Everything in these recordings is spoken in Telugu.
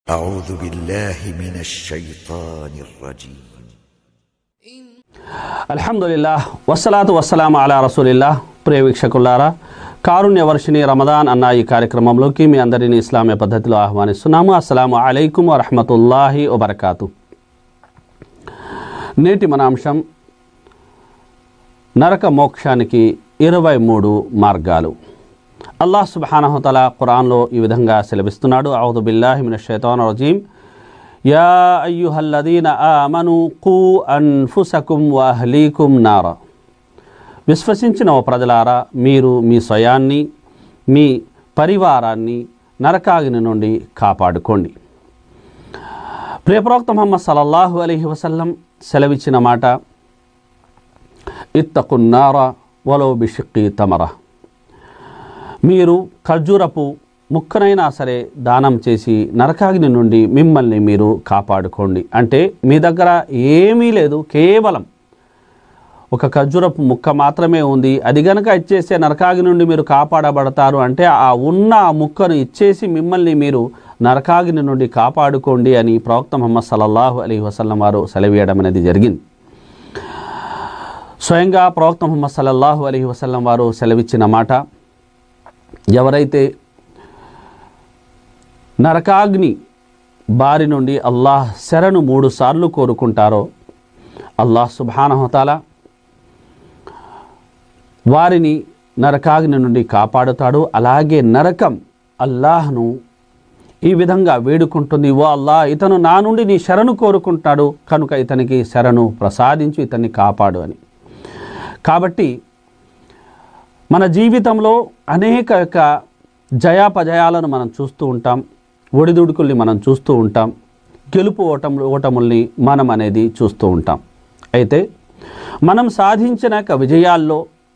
أعوذ بالله من الشيطان الرجيم అల్హమ్దుల్లా వస్సలాతు వస్సలాం అలా రసూలిల్లా ప్రియ వీక్షకులారా కారుణ్య వర్షిణి రమదాన్ అన్న ఈ కార్యక్రమంలోకి మీ అందరినీ ఇస్లామీయ పద్ధతిలో ఆహ్వానిస్తున్నాము అస్సలాము అలైకుం వరహమతుల్లాహి వబర్కాతు నేటి మన అంశం నరక మోక్షానికి ఇరవై మూడు మార్గాలు అల్లాహ్ సుబానహతల ఖురాన్లో ఈ విధంగా సెలవిస్తున్నాడు ఔదు బిల్లాహి మిన షైతాన్ రజీం యా అయ్యుహల్లదీన ఆమను కూ అన్ఫుసకుం వహ్లీకుం నార విశ్వసించిన ఓ ప్రజలారా మీరు మీ స్వయాన్ని మీ పరివారాన్ని నరకాగిని నుండి కాపాడుకోండి ప్రియప్రవక్త ముహమ్మద్ సల్లల్లాహు అలైహి వసల్లం సెలవిచ్చిన మాట ఇత్తకున్నార వలో బిషిక్కి తమర మీరు ఖర్జూరపు ముక్కనైనా సరే దానం చేసి నరకాగ్ని నుండి మిమ్మల్ని మీరు కాపాడుకోండి అంటే మీ దగ్గర ఏమీ లేదు కేవలం ఒక ఖర్జూరపు ముక్క మాత్రమే ఉంది అది గనక ఇచ్చేస్తే నరకాగి నుండి మీరు కాపాడబడతారు అంటే ఆ ఉన్న ఆ ముక్కను ఇచ్చేసి మిమ్మల్ని మీరు నరకాగిని నుండి కాపాడుకోండి అని ప్రవక్త ముహమ్మద్ సల్లల్లాహు అలీ వసల్లం వారు సెలవీయడం అనేది జరిగింది స్వయంగా ప్రవక్త ముహమ్మద్ సల్లల్లాహు అలీ వసల్లం వారు సెలవిచ్చిన మాట ఎవరైతే నరకాగ్ని బారి నుండి అల్లాహ్ శరణు మూడు సార్లు కోరుకుంటారో అల్లాహ్ సుబానహతాల వారిని నరకాగ్ని నుండి కాపాడుతాడు అలాగే నరకం అల్లాహ్ను ఈ విధంగా వేడుకుంటుంది ఓ అల్లాహ్ ఇతను నా నుండి నీ శరణు కోరుకుంటాడు కనుక ఇతనికి శరణు ప్రసాదించు ఇతన్ని కాపాడు అని కాబట్టి మన జీవితంలో అనేక యొక్క జయాపజయాలను మనం చూస్తూ ఉంటాం ఒడిదుడుకుల్ని మనం చూస్తూ ఉంటాం గెలుపు ఓటములు ఓటముల్ని మనం అనేది చూస్తూ ఉంటాం అయితే మనం సాధించిన యొక్క విజయాల్లో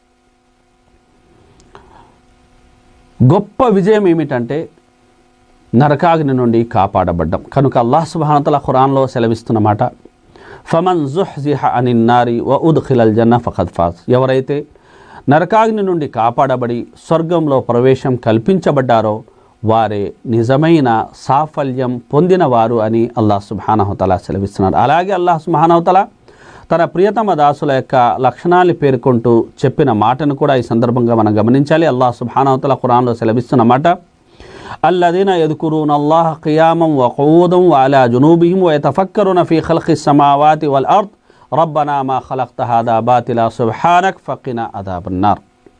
గొప్ప విజయం ఏమిటంటే నరకాగ్ని నుండి కాపాడబడ్డం కనుక అల్లాహ్ సుబానతల ఖురాన్లో సెలవిస్తున్నమాట ఫమన్ జుహ్జిహ అనిన్నారి వ ఉద్ఖిలల్ జన్న ఫఖద్ ఫాజ్ ఎవరైతే నరకాగ్ని నుండి కాపాడబడి స్వర్గంలో ప్రవేశం కల్పించబడ్డారో వారే నిజమైన సాఫల్యం పొందినవారు అని అల్లాహ్ సుబానహతల సెలవిస్తున్నారు అలాగే అల్లాహ్ సుబానవతల తన ప్రియతమ దాసుల యొక్క లక్షణాన్ని పేర్కొంటూ చెప్పిన మాటను కూడా ఈ సందర్భంగా మనం గమనించాలి అల్లాహ్ సుబానవతల ఖురాన్లో సెలవిస్తున్న మాట الذين يذكرون الله قياما وقعودا وعلى جنوبهم ويتفكرون في خلق السماوات والأرض ربنا ما خلقت هذا باطلا سبحانك فقنا عذاب النار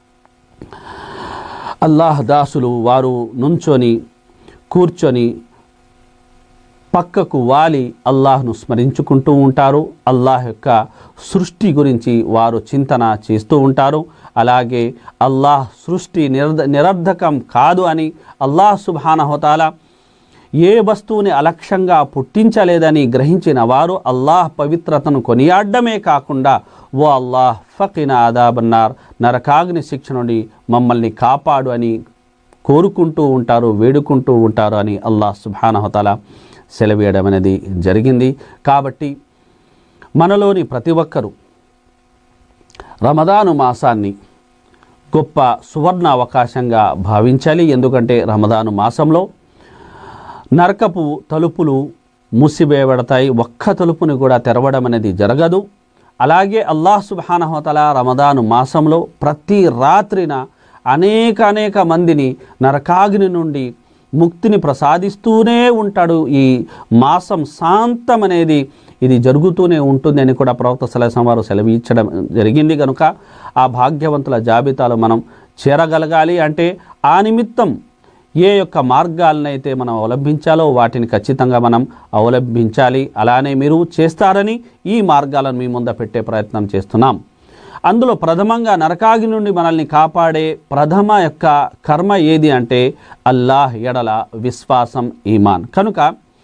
అల్లాహ్ దాసులు వారు నుంచొని కూర్చొని పక్కకు వాలి అల్లాహ్ను స్మరించుకుంటూ ఉంటారు అల్లాహ్ యొక్క సృష్టి గురించి వారు చింతన చేస్తూ ఉంటారు అలాగే అల్లాహ్ సృష్టి నిరర్ధ నిరర్ధకం కాదు అని అల్లాహ్ సుబానహోతాల ఏ వస్తువుని అలక్ష్యంగా పుట్టించలేదని గ్రహించిన వారు అల్లాహ్ పవిత్రతను కొనియాడమే కాకుండా ఓ అల్లాహ్ ఫకిన ఆదాబన్నార్ నరకాగ్ని శిక్ష నుండి మమ్మల్ని కాపాడు అని కోరుకుంటూ ఉంటారు వేడుకుంటూ ఉంటారు అని అల్లాహ్ సుబానహతాల సెలవేయడం అనేది జరిగింది కాబట్టి మనలోని ప్రతి ఒక్కరూ రమదాను మాసాన్ని గొప్ప సువర్ణ అవకాశంగా భావించాలి ఎందుకంటే రమదాను మాసంలో నరకపు తలుపులు మూసివేయబడతాయి ఒక్క తలుపుని కూడా తెరవడం అనేది జరగదు అలాగే అల్లాహ్ సుబానహతల రమదాను మాసంలో ప్రతి రాత్రిన అనేక అనేక మందిని నరకాగ్ని నుండి ముక్తిని ప్రసాదిస్తూనే ఉంటాడు ఈ మాసం శాంతం అనేది ఇది జరుగుతూనే ఉంటుంది అని కూడా ప్రవక్త సలహం వారు సెలవిచ్చడం జరిగింది కనుక ఆ భాగ్యవంతుల జాబితాలో మనం చేరగలగాలి అంటే ఆ నిమిత్తం ఏ యొక్క మార్గాలనైతే మనం అవలంబించాలో వాటిని ఖచ్చితంగా మనం అవలంబించాలి అలానే మీరు చేస్తారని ఈ మార్గాలను మీ ముంద పెట్టే ప్రయత్నం చేస్తున్నాం అందులో ప్రథమంగా నరకాగి నుండి మనల్ని కాపాడే ప్రథమ యొక్క కర్మ ఏది అంటే అల్లాహ్ ఎడల విశ్వాసం ఈమాన్ కనుక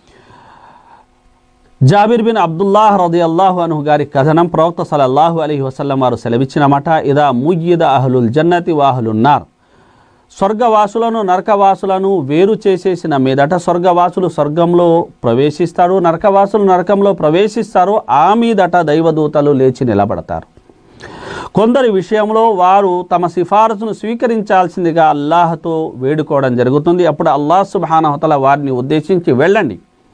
జాబిర్ బిన్ అబ్దుల్లాహ్ రది అల్లాహు అను గారి కథనం ప్రవక్త సలల్లాహు అలీ వసల్లం వారు సెలవిచ్చిన మాట ఇదా ముయ్యిద అహ్లుల్ జన్నతి వాహులున్నార్ స్వర్గవాసులను నరకవాసులను వేరు చేసేసిన మీదట స్వర్గవాసులు స్వర్గంలో ప్రవేశిస్తారు నరకవాసులు నరకంలో ప్రవేశిస్తారు ఆ మీదట దైవదూతలు లేచి నిలబడతారు కొందరి విషయంలో వారు తమ సిఫారసును స్వీకరించాల్సిందిగా అల్లాహతో వేడుకోవడం జరుగుతుంది అప్పుడు అల్లాహ్ సుబానహతల వారిని ఉద్దేశించి వెళ్ళండి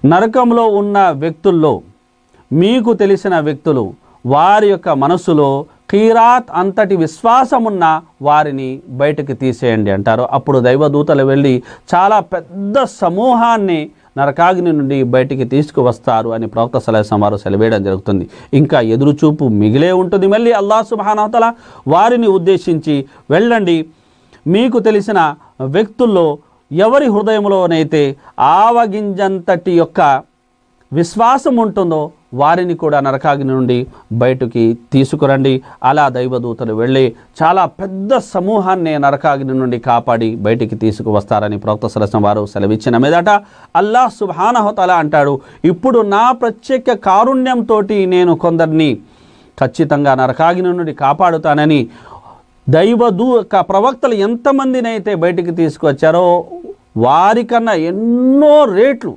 నరకంలో ఉన్న వ్యక్తుల్లో మీకు తెలిసిన వ్యక్తులు వారి యొక్క మనసులో కీరాత్ అంతటి విశ్వాసమున్న వారిని బయటకు తీసేయండి అంటారు అప్పుడు దైవదూతలు వెళ్ళి చాలా పెద్ద సమూహాన్ని నరకాగ్ని నుండి బయటికి తీసుకువస్తారు అని ప్రవక్త సలహం వారు సెలవేయడం జరుగుతుంది ఇంకా ఎదురుచూపు మిగిలే ఉంటుంది మళ్ళీ అల్లా సుబానవతల వారిని ఉద్దేశించి వెళ్ళండి మీకు తెలిసిన వ్యక్తుల్లో ఎవరి హృదయంలోనైతే ఆవగింజంతటి యొక్క విశ్వాసం ఉంటుందో వారిని కూడా నరకాగ్ని నుండి బయటికి తీసుకురండి అలా దైవదూతలు వెళ్ళి చాలా పెద్ద సమూహాన్ని నరకాగ్ని నుండి కాపాడి బయటికి తీసుకువస్తారని ప్రవక్త సరసం వారు సెలవిచ్చిన మీదట అల్లాహ్ సుబానహతల అంటాడు ఇప్పుడు నా ప్రత్యేక కారుణ్యంతో నేను కొందరిని ఖచ్చితంగా నరకాగ్ని నుండి కాపాడుతానని దైవదూ క- ప్రవక్తలు ఎంతమందినైతే బయటికి తీసుకొచ్చారో వారికన్నా ఎన్నో రేట్లు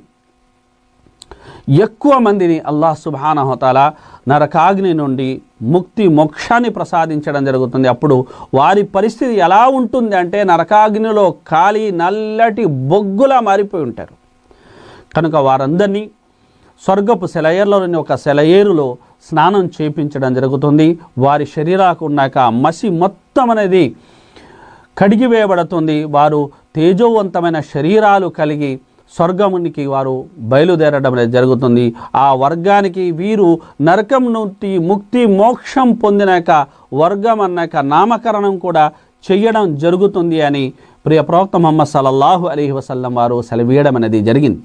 ఎక్కువ మందిని అల్లాహ్ సుబానహతాల నరకాగ్ని నుండి ముక్తి మోక్షాన్ని ప్రసాదించడం జరుగుతుంది అప్పుడు వారి పరిస్థితి ఎలా ఉంటుంది అంటే నరకాగ్నిలో కాలి నల్లటి బొగ్గులా మారిపోయి ఉంటారు కనుక వారందరినీ స్వర్గపు సెలయేరులోని ఒక సెలయేరులో స్నానం చేపించడం జరుగుతుంది వారి శరీరాకు ఉన్నాక మసి మొత్తం అనేది కడిగివేయబడుతుంది వారు తేజోవంతమైన శరీరాలు కలిగి స్వర్గమునికి వారు బయలుదేరడం అనేది జరుగుతుంది ఆ వర్గానికి వీరు నరకం నుండి ముక్తి మోక్షం పొందినాక వర్గం అన్నాక నామకరణం కూడా చెయ్యడం జరుగుతుంది అని ప్రియ ప్రవక్త ముహమ్మద్ సల్లల్లాహు అలీహి వసల్లం వారు సెలవీయడం అనేది జరిగింది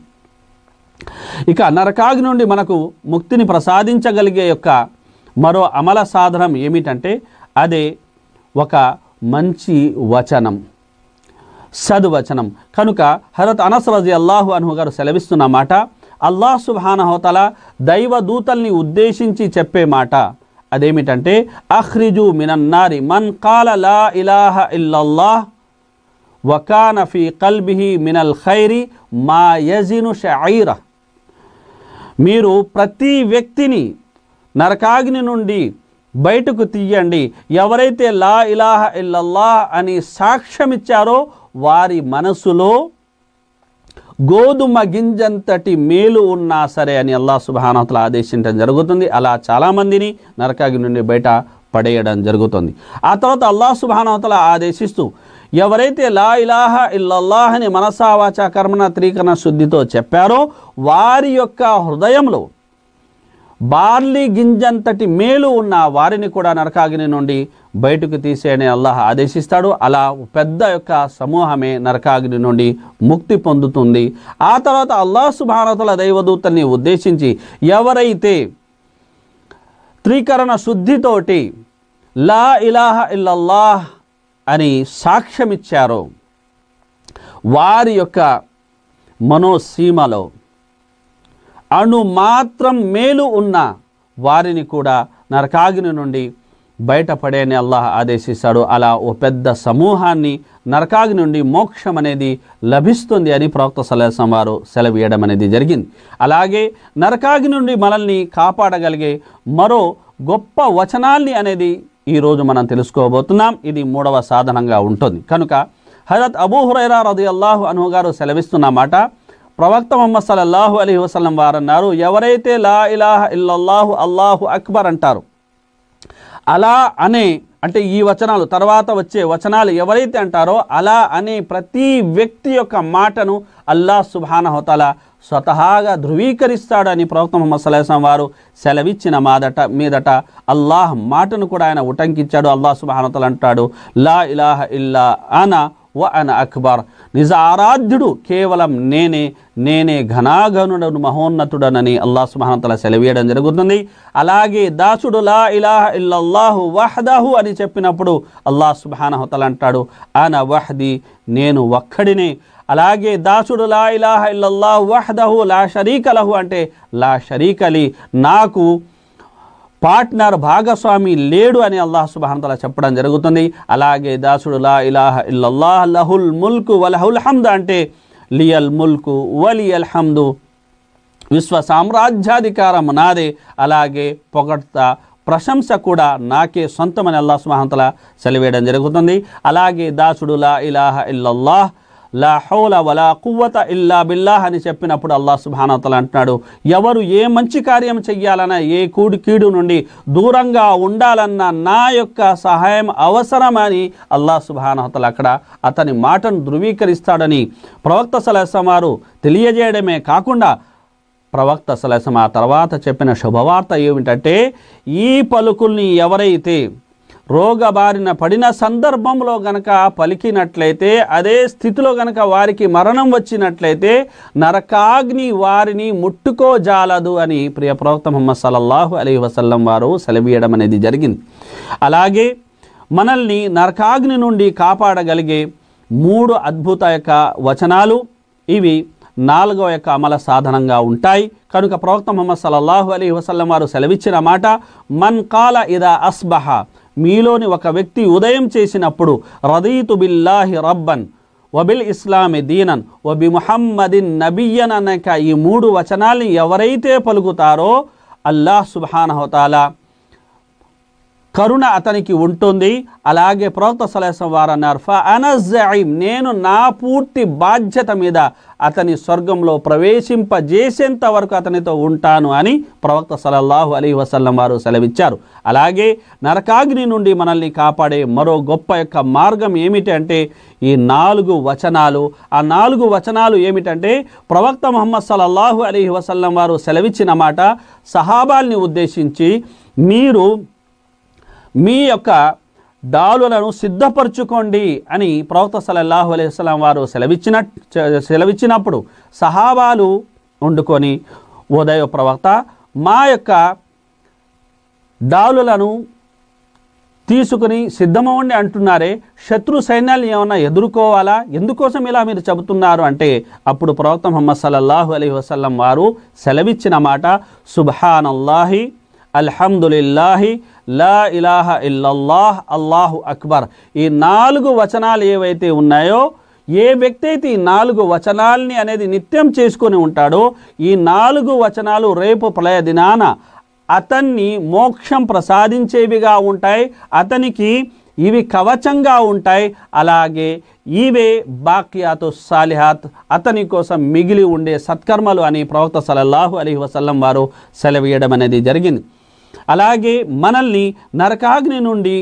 ఇక నరకాగ్ని నుండి మనకు ముక్తిని ప్రసాదించగలిగే యొక్క మరో అమల సాధనం ఏమిటంటే అదే ఒక మంచి వచనం సద్వచనం కనుక హరత్ అనస్ రజి అల్లాహు అన్హు గారు సెలవిస్తున్న మాట అల్లాహ్ సుబానహోతల దైవ దూతల్ని ఉద్దేశించి చెప్పే మాట అదేమిటంటే అఖ్రిజు మినన్నారి మన్ కాల లా ఇలాహ ఇల్లల్లాహ్ వకాన ఫీ కల్బిహి మినల్ ఖైరి మా యజిను షైరా మీరు ప్రతి వ్యక్తిని నరకాగ్ని నుండి బయటకు తీయండి ఎవరైతే లా ఇలాహ ఇల్లల్లాహ్ అని సాక్ష్యమిచ్చారో వారి మనసులో గోధుమ గింజంతటి మేలు ఉన్నా సరే అని అల్లా సుబానతల ఆదేశించడం జరుగుతుంది అలా చాలామందిని నరకాగ్ని నుండి బయట పడేయడం జరుగుతుంది ఆ తర్వాత అల్లా సుబానతల ఆదేశిస్తూ ఎవరైతే లా ఇలాహ ఇల్లల్లాహ్ అని మనసావాచ కర్మణ త్రీకరణ శుద్ధితో చెప్పారో వారి యొక్క హృదయంలో బార్లీ గింజంతటి మేలు ఉన్న వారిని కూడా నరకాగ్ని నుండి బయటకు తీసేయని అల్లాహ్ ఆదేశిస్తాడు అలా పెద్ద యొక్క సమూహమే నరకాగ్ని నుండి ముక్తి పొందుతుంది ఆ తర్వాత అల్లాహ్ సుభానతల దైవదూతల్ని ఉద్దేశించి ఎవరైతే త్రీకరణ శుద్ధితోటి లా ఇలాహ ఇల్లల్లాహ్ అని సాక్ష్యమిచ్చారో వారి యొక్క మనోసీమలో అణు మాత్రం మేలు ఉన్న వారిని కూడా నరకాగ్ని నుండి బయటపడేని అల్లాహ్ ఆదేశిస్తాడు అలా ఓ పెద్ద సమూహాన్ని నరకాగ్ని నుండి మోక్షం అనేది లభిస్తుంది అని ప్రవక్త సలహం వారు సెలవీయడం అనేది జరిగింది అలాగే నరకాగ్ని నుండి మనల్ని కాపాడగలిగే మరో గొప్ప వచనాల్ని అనేది ఈరోజు మనం తెలుసుకోబోతున్నాం ఇది మూడవ సాధనంగా ఉంటుంది కనుక హజరత్ అబూ హురైరా రది అల్లాహు అను గారు సెలవిస్తున్న మాట ప్రవక్త ముహమ్మద్ సల్లల్లాహు అలీ వసల్లం వారు అన్నారు ఎవరైతే లా ఇలాహ ఇల్లల్లాహు అల్లాహు అక్బర్ అంటారు అలా అనే అంటే ఈ వచనాలు తర్వాత వచ్చే వచనాలు ఎవరైతే అంటారో అలా అనే ప్రతి వ్యక్తి యొక్క మాటను అల్లాహ్ సుబానహతల స్వతహాగా ధృవీకరిస్తాడని ప్రవక్త ముహమ్మద్ సల్లాహం వారు సెలవిచ్చిన మాదట మీదట అల్లాహ్ మాటను కూడా ఆయన ఉటంకించాడు అల్లాహ్ సుబానతల అంటాడు లా ఇలాహ ఇల్లా అన వ అన అక్బర్ నిజ ఆరాధ్యుడు కేవలం నేనే నేనే ఘనాఘనుడను మహోన్నతుడనని అల్లాహ్ సుబ్హానతల సెలవీయడం జరుగుతుంది అలాగే దాసుడు లా ఇలాహ ఇల్లల్లాహు వహదహు అని చెప్పినప్పుడు అల్లాహ్ సుబ్హానహతల అంటాడు అన వహది నేను ఒక్కడినే అలాగే దాసుడు లా ఇలాహ ఇల్లల్లాహు వహదహు లా షరీక లహు అంటే లా షరీకలి నాకు పార్ట్నర్ భాగస్వామి లేడు అని అల్లాహ్ సుబానతల చెప్పడం జరుగుతుంది అలాగే దాసుడు లా ఇలాహ ఇల్లల్లాహ్ లహుల్ ముల్కు వలహుల్ హమ్ద్ అంటే లియల్ ముల్కు వలియల్ హమ్దు విశ్వ సామ్రాజ్యాధికారం నాదే అలాగే పొగడ్త ప్రశంస కూడా నాకే సొంతమని అల్లాహ్ సుబానతల సెలవేయడం జరుగుతుంది అలాగే దాసుడు లా ఇలాహ ఇల్లల్లాహ్ లా హౌల వలా కువ్వత ఇల్లా బిల్లాహ్ అని చెప్పినప్పుడు అల్లాహ్ సుబానతల అంటున్నాడు ఎవరు ఏ మంచి కార్యం చెయ్యాలన్నా ఏ కూడి కీడు నుండి దూరంగా ఉండాలన్న నా యొక్క సహాయం అవసరమని అల్లాహ్ సుబానతల అక్కడ అతని మాటను ధృవీకరిస్తాడని ప్రవక్త సలహం వారు తెలియజేయడమే కాకుండా ప్రవక్త సలసం ఆ తర్వాత చెప్పిన శుభవార్త ఏమిటంటే ఈ పలుకుల్ని ఎవరైతే రోగబారిన పడిన సందర్భంలో గనక పలికినట్లయితే అదే స్థితిలో గనక వారికి మరణం వచ్చినట్లయితే నరకాగ్ని వారిని ముట్టుకోజాలదు అని ప్రియ ప్రవక్త ముహమ్మద్ సల్లల్లాహు అలీ వసల్లం వారు సెలవీయడం అనేది జరిగింది అలాగే మనల్ని నరకాగ్ని నుండి కాపాడగలిగే మూడు అద్భుత యొక్క వచనాలు ఇవి నాలుగవ యొక్క అమల సాధనంగా ఉంటాయి కనుక ప్రవక్త ముహమ్మద్ సల్లల్లాహు అలీ వసల్లం వారు సెలవిచ్చిన మాట మన్ కాల ఇదా అస్బహ మీలోని ఒక వ్యక్తి ఉదయం చేసినప్పుడు రదీతు బిల్లాహి రబ్బన్ వబిల్ ఇస్లామి దీనన్ వబి ముహమ్మదిన్ నబియన్ అనక ఈ మూడు వచనాల్ని ఎవరైతే పలుకుతారో అల్లాహ్ సుబానహతాలా కరుణ అతనికి ఉంటుంది అలాగే ప్రవక్త సలేసం వారు అన్నారు ఫ అనజీం నేను నా పూర్తి బాధ్యత మీద అతని స్వర్గంలో ప్రవేశింపజేసేంత వరకు అతనితో ఉంటాను అని ప్రవక్త సలల్లాహు అలీ వసల్లం వారు సెలవిచ్చారు అలాగే నరకాగ్ని నుండి మనల్ని కాపాడే మరో గొప్ప యొక్క మార్గం ఏమిటి అంటే ఈ నాలుగు వచనాలు ఆ నాలుగు వచనాలు ఏమిటంటే ప్రవక్త ముహమ్మద్ సల్లల్లాహు అలీ వసల్లం వారు సెలవిచ్చిన మాట సహాబాల్ని ఉద్దేశించి మీరు మీ యొక్క డాలులను సిద్ధపరచుకోండి అని ప్రవక్త సలల్లాహు అలైహిస్సలాం వారు సెలవిచ్చిన సెలవిచ్చినప్పుడు సహాబాలు వండుకొని ఉదయ ప్రవక్త మా యొక్క డాలులను తీసుకుని సిద్ధమవ్వండి అంటున్నారే శత్రు సైన్యాలను ఏమన్నా ఎదుర్కోవాలా ఎందుకోసం ఇలా మీరు చెబుతున్నారు అంటే అప్పుడు ప్రవక్త ముహమ్మద్ సల్లల్లాహు అలైహి వసల్లం వారు సెలవిచ్చిన మాట సుబ్హానల్లాహి అల్హమ్దులిల్లాహి లా ఇలాహ ఇల్లల్లాహ్ అల్లాహు అక్బర్ ఈ నాలుగు వచనాలు ఏవైతే ఉన్నాయో ఏ వ్యక్తి అయితే ఈ నాలుగు వచనాల్ని అనేది నిత్యం చేసుకొని ఉంటాడో ఈ నాలుగు వచనాలు రేపు ప్రళయ దినాన అతన్ని మోక్షం ప్రసాదించేవిగా ఉంటాయి అతనికి ఇవి కవచంగా ఉంటాయి అలాగే ఇవే బాక్యాతు సాలిహాత్ అతని కోసం మిగిలి ఉండే సత్కర్మలు అని ప్రవక్త సలల్లాహు అలీ వసల్లం వారు సెలవీయడం అనేది జరిగింది అలాగే మనల్ని నరకాగ్ని నుండి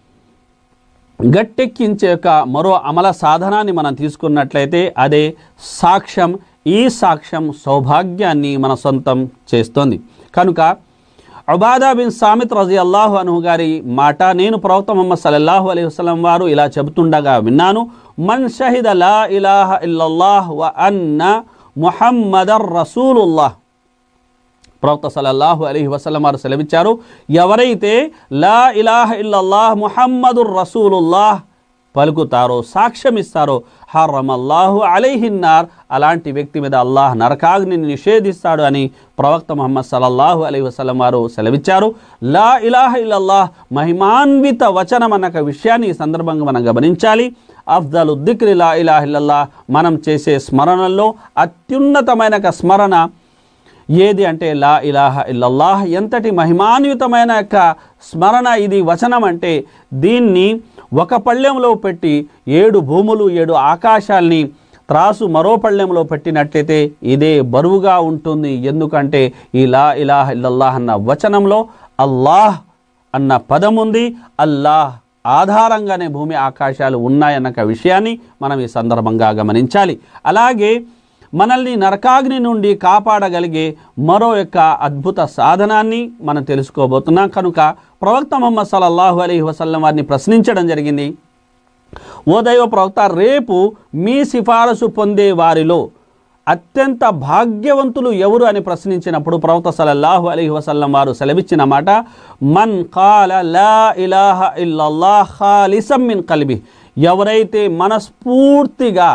గట్టెక్కించే యొక్క మరో అమల సాధనాన్ని మనం తీసుకున్నట్లయితే అదే సాక్ష్యం ఈ సాక్ష్యం సౌభాగ్యాన్ని మన సొంతం చేస్తోంది కనుక ఉబాదా బిన్ సామిత్ రజీ అల్లాహు అను గారి మాట నేను ప్రవక్త ముహమ్మద్ సల్లల్లాహు అలైహి వసల్లం వారు ఇలా చెబుతుండగా విన్నాను మన్ షహిద లా ఇలాహ ఇల్లల్లాహ్ వ అన్న ముహమ్మదర్ రసూలుల్లాహ్ ప్రవక్త సలల్లాహు అలీహి వసల్లం వారు సెలవిచ్చారు ఎవరైతే లా ఇలాహ ఇల్లల్లాహ్ ముహమ్మదుర్ రసూలుల్లాహ్ పలుకుతారో సాక్ష్యం ఇస్తారో హర్రమల్లాహు అలైహిన్నార్ అలాంటి వ్యక్తి మీద అల్లాహ్ నరకాగ్ని నిషేధిస్తాడు అని ప్రవక్త ముహమ్మద్ సల్లల్లాహు అలీ వసల్లం వారు సెలవిచ్చారు లా ఇలాహ ఇల్లల్లాహ్ మహిమాన్విత వచనం అన్న విషయాన్ని ఈ సందర్భంగా మనం గమనించాలి అఫ్జలు దిక్రి లా ఇలాహ ఇల్లల్లాహ్ మనం చేసే స్మరణల్లో అత్యున్నతమైన ఒక స్మరణ ఏది అంటే లా ఇలాహ ఇల్లల్లాహ్ ఎంతటి మహిమాన్వితమైన యొక్క స్మరణ ఇది వచనం అంటే దీన్ని ఒక పళ్ళెంలో పెట్టి ఏడు భూములు ఏడు ఆకాశాల్ని త్రాసు మరో పళ్ళెంలో పెట్టినట్లయితే ఇదే బరువుగా ఉంటుంది ఎందుకంటే ఈ లా ఇలాహ ఇల్లల్లాహ్ అన్న వచనంలో అల్లాహ్ అన్న పదం ఉంది అల్లాహ్ ఆధారంగానే భూమి ఆకాశాలు ఉన్నాయన్న విషయాన్ని మనం ఈ సందర్భంగా గమనించాలి అలాగే మనల్ని నరకాగ్ని నుండి కాపాడగలిగే మరో యొక్క అద్భుత సాధనాన్ని మనం తెలుసుకోబోతున్నాం కనుక ప్రవక్త ముహమ్మద్ సల్లల్లాహు అలీ వసల్లం వారిని ప్రశ్నించడం జరిగింది ఓ దైవ ప్రవక్త రేపు మీ సిఫారసు పొందే వారిలో అత్యంత భాగ్యవంతులు ఎవరు అని ప్రశ్నించినప్పుడు ప్రవక్త సల్లల్లాహు అలీ వసల్లం వారు సెలవిచ్చిన మాట మన్ కాల లా ఇలాహ ఇల్లల్లాహ్ ఖాలిసం మిన్ కల్బి ఎవరైతే మనస్ఫూర్తిగా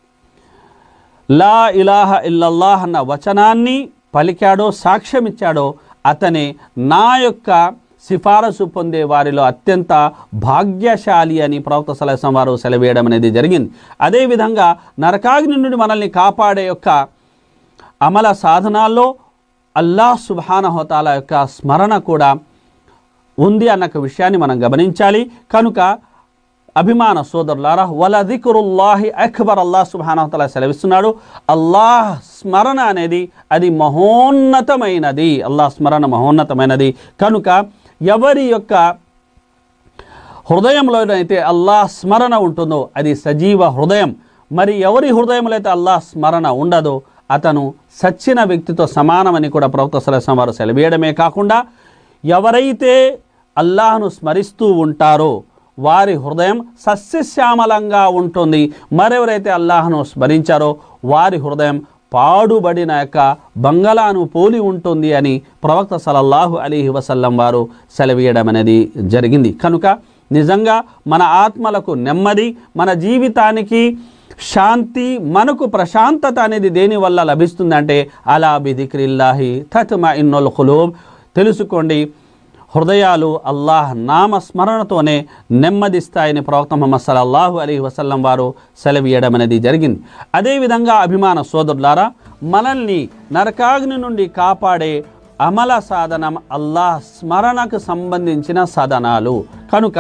లా ఇలాహ ఇల్లల్లాహ్ అన్న వచనాన్ని పలికాడో సాక్ష్యం ఇచ్చాడో అతనే నా యొక్క సిఫారసు పొందే వారిలో అత్యంత భాగ్యశాలి అని ప్రవక్త సలహం వారు సెలవేయడం అనేది జరిగింది అదేవిధంగా నరకాగ్ని నుండి మనల్ని కాపాడే యొక్క అమల సాధనాల్లో అల్లాహ్ సుబానహోతాల యొక్క స్మరణ కూడా ఉంది అన్న విషయాన్ని మనం గమనించాలి కనుక అభిమాన సోదరులారా వల దికురుల్లాహి అక్బర్ అల్లాహ్ సుబానతల సెలవిస్తున్నాడు అల్లాహ్ స్మరణ అనేది అది మహోన్నతమైనది అల్లాహ్ స్మరణ మహోన్నతమైనది కనుక ఎవరి యొక్క హృదయంలోనైతే అల్లాహ్ స్మరణ ఉంటుందో అది సజీవ హృదయం మరి ఎవరి హృదయంలో అయితే అల్లాహ్ స్మరణ ఉండదో అతను సచ్చిన వ్యక్తితో సమానమని కూడా ప్రవక్త సలహం వారు సెలవేయడమే కాకుండా ఎవరైతే అల్లాహ్ను స్మరిస్తూ ఉంటారో వారి హృదయం సస్యశ్యామలంగా ఉంటుంది మరెవరైతే అల్లాహ్ను స్మరించారో వారి హృదయం పాడుబడిన యొక్క బంగళాను పోలి ఉంటుంది అని ప్రవక్త సలల్లాహు అలీహి వసల్లం వారు సెలవీయడం అనేది జరిగింది కనుక నిజంగా మన ఆత్మలకు నెమ్మది మన జీవితానికి శాంతి మనకు ప్రశాంతత అనేది దేనివల్ల లభిస్తుందంటే అలా బిదిక్రిల్లాహి తత్మ ఇన్నోల్ ఖులూబ్ తెలుసుకోండి హృదయాలు అల్లాహ్ నామ స్మరణతోనే నెమ్మదిస్తాయని ప్రవక్త ముహమ్మద్ సల్లల్లాహు అలీ వసల్లం వారు సెలవీయడం అనేది జరిగింది అదేవిధంగా అభిమాన సోదరులారా మనల్ని నరకాగ్ని నుండి కాపాడే అమల సాధనం అల్లాహ్ స్మరణకు సంబంధించిన సాధనాలు కనుక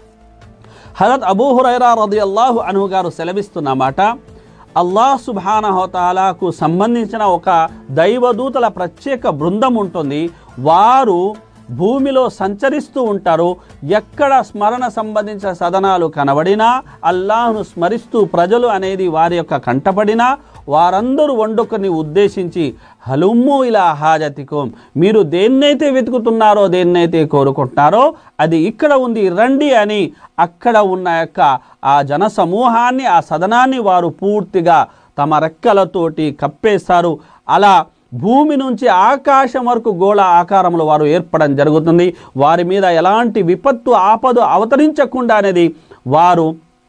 హజరత్ అబూ హురైరా రదియల్లాహు అను గారు సెలవిస్తున్న మాట అల్లాహ్ సుబానహోతాలాకు సంబంధించిన ఒక దైవదూతల ప్రత్యేక బృందం ఉంటుంది వారు భూమిలో సంచరిస్తూ ఉంటారు ఎక్కడ స్మరణ సంబంధించిన సదనాలు కనబడినా అల్లాహ్ను స్మరిస్తూ ప్రజలు అనేది వారి యొక్క కంటపడినా వారందరూ వండుకొని ఉద్దేశించి హలుమ్ము ఇలా హాజతికోం మీరు దేన్నైతే వెతుకుతున్నారో దేన్నైతే కోరుకుంటున్నారో అది ఇక్కడ ఉంది రండి అని అక్కడ ఉన్న యొక్క ఆ జన సమూహాన్ని ఆ సదనాన్ని వారు పూర్తిగా తమ రెక్కలతోటి కప్పేస్తారు అలా భూమి నుంచి ఆకాశం వరకు గోళ ఆకారంలో వారు ఏర్పడడం జరుగుతుంది వారి మీద ఎలాంటి విపత్తు ఆపద అవతరించకుండా అనేది వారు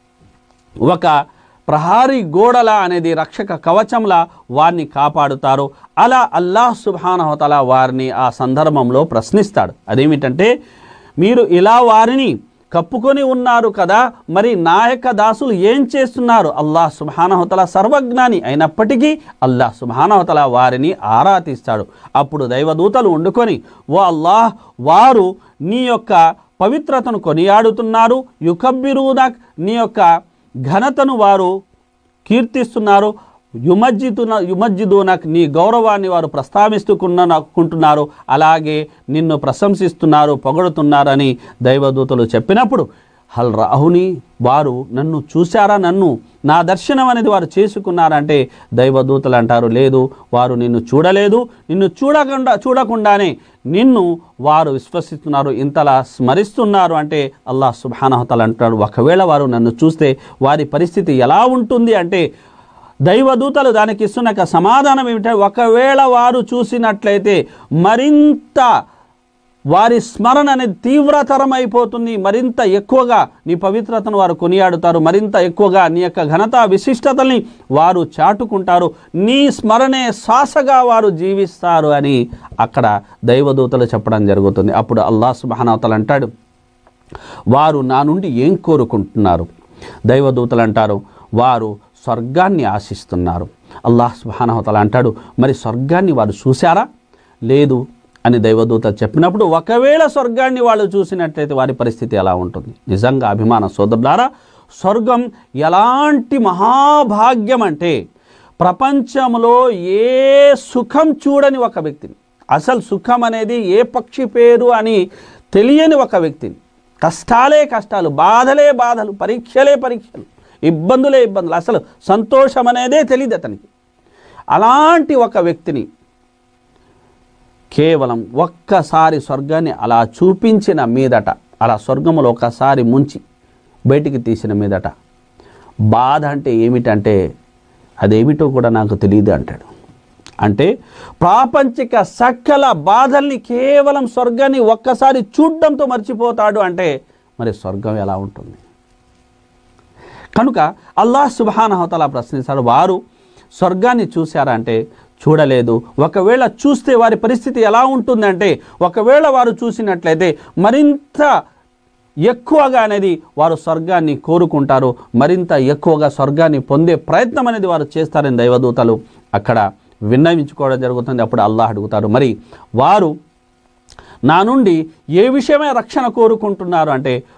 ఒక ప్రహారీ గోడల అనేది రక్షక కవచంలా వారిని కాపాడుతారు అలా అల్లాహ్ సుబానహతల వారిని ఆ సందర్భంలో ప్రశ్నిస్తాడు అదేమిటంటే మీరు ఇలా వారిని కప్పుకొని ఉన్నారు కదా మరి నా యొక్క దాసులు ఏం చేస్తున్నారు అల్లాహ్ సుబానహతల సర్వజ్ఞాని అయినప్పటికీ అల్లాహ్ సుబానహతల వారిని ఆరాధిస్తాడు అప్పుడు దైవదూతలు వండుకొని ఓ అల్లాహ్ వారు నీ యొక్క పవిత్రతను కొనియాడుతున్నారు యుకబ్బిరూనక్ నీ యొక్క ఘనతను వారు కీర్తిస్తున్నారు యుమజ్జితున యుమజ్జిదూనక్ నీ గౌరవాన్ని వారు ప్రస్తావిస్తుకుంటున్నారు అలాగే నిన్ను ప్రశంసిస్తున్నారు పొగడుతున్నారని దైవదూతలు చెప్పినప్పుడు హల్ రాహుని వారు నన్ను చూశారా నన్ను నా దర్శనం అనేది వారు చేసుకున్నారంటే దైవదూతలు అంటారు లేదు వారు నిన్ను చూడలేదు నిన్ను చూడకుండా చూడకుండానే నిన్ను వారు విశ్వసిస్తున్నారు ఇంతలా స్మరిస్తున్నారు అంటే అల్లాహ్ సుబానహతలు అంటాడు ఒకవేళ వారు నన్ను చూస్తే వారి పరిస్థితి ఎలా ఉంటుంది అంటే దైవదూతలు దానికి ఇస్తున్న యొక్క సమాధానం ఏమిటంటే ఒకవేళ వారు చూసినట్లయితే మరింత వారి స్మరణ అనేది తీవ్రతరం అయిపోతుంది మరింత ఎక్కువగా నీ పవిత్రతను వారు కొనియాడుతారు మరింత ఎక్కువగా నీ యొక్క ఘనత విశిష్టతల్ని వారు చాటుకుంటారు నీ స్మరణే శ్వాసగా వారు జీవిస్తారు అని అక్కడ దైవదూతలు చెప్పడం జరుగుతుంది అప్పుడు అల్లాహ్ సుబానవతలు అంటాడు వారు నా నుండి ఏం కోరుకుంటున్నారు దైవదూతలు అంటారు వారు స్వర్గాన్ని ఆశిస్తున్నారు అల్లాహ్ సుబానవతల అంటాడు మరి స్వర్గాన్ని వారు చూశారా లేదు అని దైవదూత చెప్పినప్పుడు ఒకవేళ స్వర్గాన్ని వాళ్ళు చూసినట్లయితే వారి పరిస్థితి ఎలా ఉంటుంది నిజంగా అభిమాన సోదరులారా స్వర్గం ఎలాంటి మహాభాగ్యం అంటే ప్రపంచంలో ఏ సుఖం చూడని ఒక వ్యక్తిని అసలు సుఖం అనేది ఏ పక్షి పేరు అని తెలియని ఒక వ్యక్తిని కష్టాలే కష్టాలు బాధలే బాధలు పరీక్షలే పరీక్షలు ఇబ్బందులే ఇబ్బందులు అసలు సంతోషం అనేదే తెలియదు అతనికి అలాంటి ఒక వ్యక్తిని కేవలం ఒక్కసారి స్వర్గాన్ని అలా చూపించిన మీదట అలా స్వర్గములో ఒకసారి ముంచి బయటికి తీసిన మీదట బాధ అంటే ఏమిటంటే అదేమిటో కూడా నాకు తెలియదు అంటాడు అంటే ప్రాపంచిక సకల బాధల్ని కేవలం స్వర్గాన్ని ఒక్కసారి చూడడంతో మర్చిపోతాడు అంటే మరి స్వర్గం ఎలా ఉంటుంది కనుక అల్లాహ్ సుబానహతలా ప్రశ్నిస్తాడు వారు స్వర్గాన్ని చూశారా అంటే చూడలేదు ఒకవేళ చూస్తే వారి పరిస్థితి ఎలా ఉంటుందంటే ఒకవేళ వారు చూసినట్లయితే మరింత ఎక్కువగా అనేది వారు స్వర్గాన్ని కోరుకుంటారు మరింత ఎక్కువగా స్వర్గాన్ని పొందే ప్రయత్నం అనేది వారు చేస్తారని దైవదూతలు అక్కడ విన్నవించుకోవడం జరుగుతుంది అప్పుడు అల్లాహ్ అడుగుతారు మరి వారు నా నుండి ఏ విషయమే రక్షణ కోరుకుంటున్నారు అంటే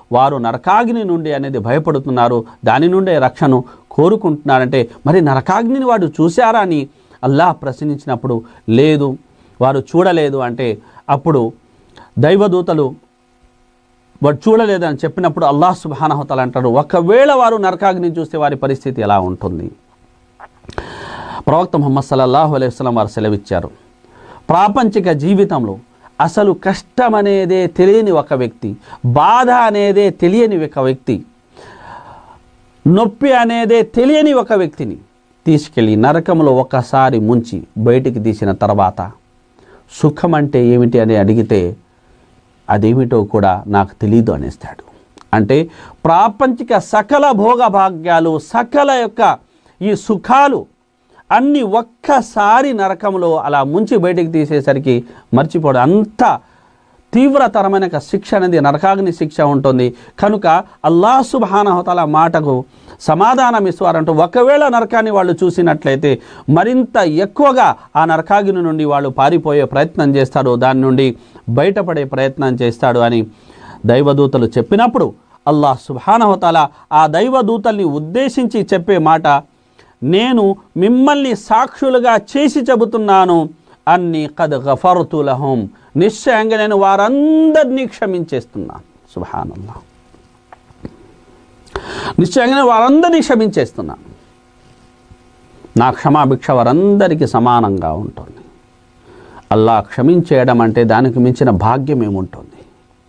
వారు నరకాగ్ని నుండి అనేది భయపడుతున్నారు దాని నుండే రక్షను కోరుకుంటున్నారంటే మరి నరకాగ్నిని వాడు చూశారా అని అల్లాహ్ ప్రశ్నించినప్పుడు లేదు వారు చూడలేదు అంటే అప్పుడు దైవదూతలు వాడు చూడలేదని చెప్పినప్పుడు అల్లాహ్ సుబానహతలు అంటారు ఒకవేళ వారు నరకాగ్ని చూస్తే వారి పరిస్థితి ఎలా ఉంటుంది ప్రవక్త ముహమ్మద్ సల్లల్లాహు అలైహి వసల్లం వారు సెలవిచ్చారు ప్రాపంచిక జీవితంలో అసలు కష్టం అనేదే తెలియని ఒక వ్యక్తి బాధ అనేదే తెలియని ఒక వ్యక్తి నొప్పి అనేదే తెలియని ఒక వ్యక్తిని తీసుకెళ్ళి నరకంలో ఒక్కసారి ముంచి బయటికి తీసిన తర్వాత సుఖం అంటే ఏమిటి అని అడిగితే అదేమిటో కూడా నాకు తెలీదు అనేస్తాడు అంటే ప్రాపంచిక సకల భోగభాగ్యాలు సకల యొక్క ఈ సుఖాలు అన్ని ఒక్కసారి నరకంలో అలా ముంచి బయటికి తీసేసరికి మర్చిపోవడం అంత తీవ్రతరమైన ఒక శిక్ష అనేది నరకాగ్ని శిక్ష ఉంటుంది కనుక అల్లాహ్ సుబానహతల మాటకు సమాధానం ఇస్తారంటూ ఒకవేళ నరకాన్ని వాళ్ళు చూసినట్లయితే మరింత ఎక్కువగా ఆ నరకాగ్ని నుండి వాళ్ళు పారిపోయే ప్రయత్నం చేస్తాడు దాని నుండి బయటపడే ప్రయత్నం చేస్తాడు అని దైవదూతలు చెప్పినప్పుడు అల్లాహ్ సుబానహతల ఆ దైవదూతల్ని ఉద్దేశించి చెప్పే మాట నేను మిమ్మల్ని సాక్షులుగా చేసి చెబుతున్నాను అన్ని కద్ గఫర్తు లహుం నిశ్చయంగా నేను వారందరినీ క్షమించేస్తున్నాను సుబానల్లా నిశ్చయంగా నేను వారందరినీ క్షమించేస్తున్నాను నా క్షమాభిక్ష వారందరికీ సమానంగా ఉంటుంది అల్లా క్షమించేయడం అంటే దానికి మించిన భాగ్యం ఏముంటుంది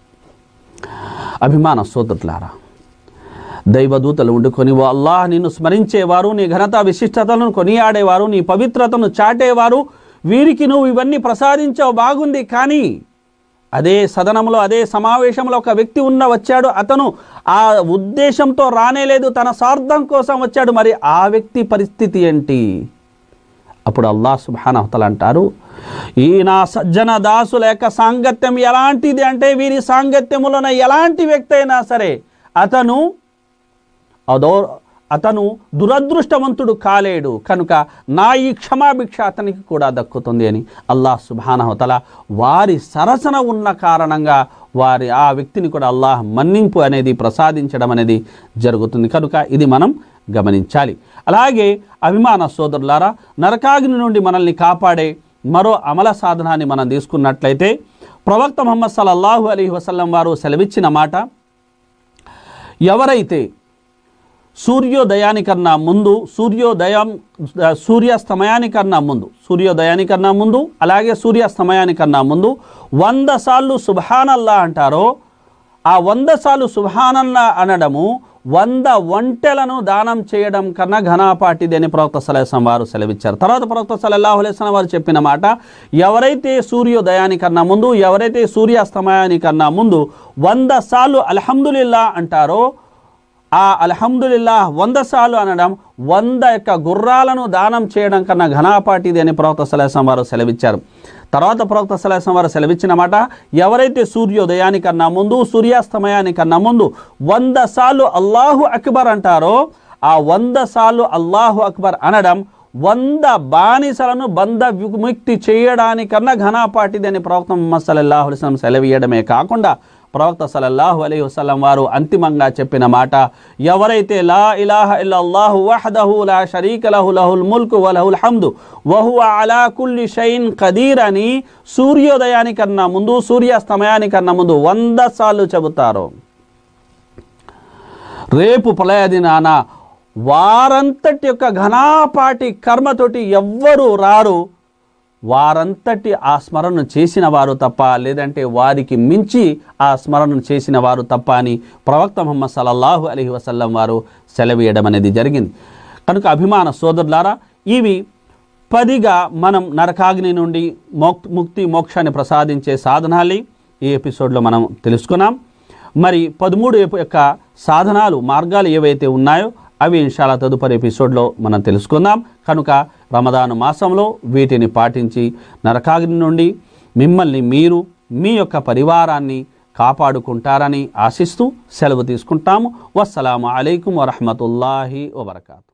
అభిమాన సోదరులారా దైవదూతలు ఉండుకొని ఓ అల్లాహ్ నిన్ను స్మరించేవారు నీ ఘనత విశిష్టతలను కొనియాడేవారు నీ పవిత్రతను చాటేవారు వీరికి నువ్వు ఇవన్నీ ప్రసాదించావు బాగుంది కానీ అదే సదనంలో అదే సమావేశంలో ఒక వ్యక్తి ఉన్న వచ్చాడు అతను ఆ ఉద్దేశంతో రానేలేదు తన స్వార్థం కోసం వచ్చాడు మరి ఆ వ్యక్తి పరిస్థితి ఏంటి అప్పుడు అల్లాహ్ సుబానహతలు అంటారు ఈ నా సజ్జన దాసుల యొక్క సాంగత్యం ఎలాంటిది అంటే వీరి సాంగత్యములోన ఎలాంటి వ్యక్తి అయినా సరే అతను అదో అతను దురదృష్టవంతుడు కాలేడు కనుక నా ఈ క్షమాభిక్ష అతనికి కూడా దక్కుతుంది అని అల్లాహ్ సుబానహతల వారి సరసన ఉన్న కారణంగా వారి ఆ వ్యక్తిని కూడా అల్లాహ్ మన్నింపు అనేది ప్రసాదించడం అనేది జరుగుతుంది కనుక ఇది మనం గమనించాలి అలాగే అభిమాన సోదరులారా నరకాగ్ని నుండి మనల్ని కాపాడే మరో అమల సాధనాన్ని మనం తీసుకున్నట్లయితే ప్రవక్త ముహమ్మద్ సల్లల్లాహు అలీ వసల్లం వారు సెలవిచ్చిన మాట ఎవరైతే సూర్యోదయానికన్నా ముందు సూర్యోదయం సూర్యాస్తమయానికన్నా ముందు సూర్యోదయానికన్నా ముందు అలాగే సూర్యాస్తమయానికన్నా ముందు వంద సార్లు సుభానల్లా అంటారో ఆ వంద సార్లు సుభానల్లా అనడము వంద ఒంటెలను దానం చేయడం కన్నా ఘనాపాటిది అని ప్రవక్త సలహం వారు సెలవిచ్చారు తర్వాత ప్రవక్త సలల్లాహు అలైస్లం వారు చెప్పిన మాట ఎవరైతే సూర్యోదయానికన్నా ముందు ఎవరైతే సూర్యాస్తమయానికన్నా ముందు వంద సార్లు అల్హమ్దులిల్లా అంటారో ఆ అల్హమ్దులిల్లా వంద సార్లు అనడం వంద యొక్క గుర్రాలను దానం చేయడం కన్నా ఘనాపాటిది అని ప్రవక్త సలహం వారు సెలవిచ్చారు తర్వాత ప్రవక్త సలహం వారు సెలవిచ్చిన మాట ఎవరైతే సూర్యోదయానికన్నా ముందు సూర్యాస్తమయానికన్నా ముందు వంద సార్లు అల్లాహు అక్బర్ అంటారో ఆ వంద సార్లు అల్లాహు అక్బర్ అనడం వంద బానిసలను బంధ విముక్తి చేయడానికన్నా ఘనాపాటిది అని ప్రవక్త ముహమ్మద్ సల్లల్లాహు అలైహి వసల్లం సెలవీయడమే కాకుండా ప్రవక్త సల్లల్లాహు అలైహి వసల్లం వారు అంతిమంగా చెప్పిన మాట ఎవరైతే లా ఇలాహ ఇల్లల్లాహు వహదహు లా షరీక లహు లహుల్ ముల్కు వలహుల్ హమ్దు వహువ అలా కుల్లి షైన్ ఖదీర్ అని సూర్యోదయానికన్నా ముందు సూర్యాస్తమయానికన్నా ముందు వంద సార్లు చెబుతారు రేపు ప్రళయ దినాన వారంతటి యొక్క ఘనాపాటి కర్మతోటి ఎవ్వరూ రారు వారంతటి ఆ స్మరణ చేసిన వారు తప్ప లేదంటే వారికి మించి ఆ స్మరణ చేసిన వారు తప్ప అని ప్రవక్త ముహమ్మద్ సల్లల్లాహు అలైహి వసల్లం వారు సెలవీయడం అనేది జరిగింది కనుక అభిమాన సోదరులారా ఇవి పదిగా మనం నరకాగ్ని నుండి మోక్ ముక్తి మోక్షాన్ని ప్రసాదించే సాధనాలు ఈ ఎపిసోడ్లో మనం తెలుసుకున్నాం మరి పదమూడు యొక్క సాధనాలు మార్గాలు ఏవైతే ఉన్నాయో అవి ఇన్షాలా తదుపరి ఎపిసోడ్లో మనం తెలుసుకుందాం కనుక రమదాను మాసంలో వీటిని పాటించి నరకాగ్ని నుండి మిమ్మల్ని మీరు మీ యొక్క పరివారాన్ని కాపాడుకుంటారని ఆశిస్తూ సెలవు తీసుకుంటాము వస్సలాము అలైకుం వరహమతుల్లాహి వబర్కాతు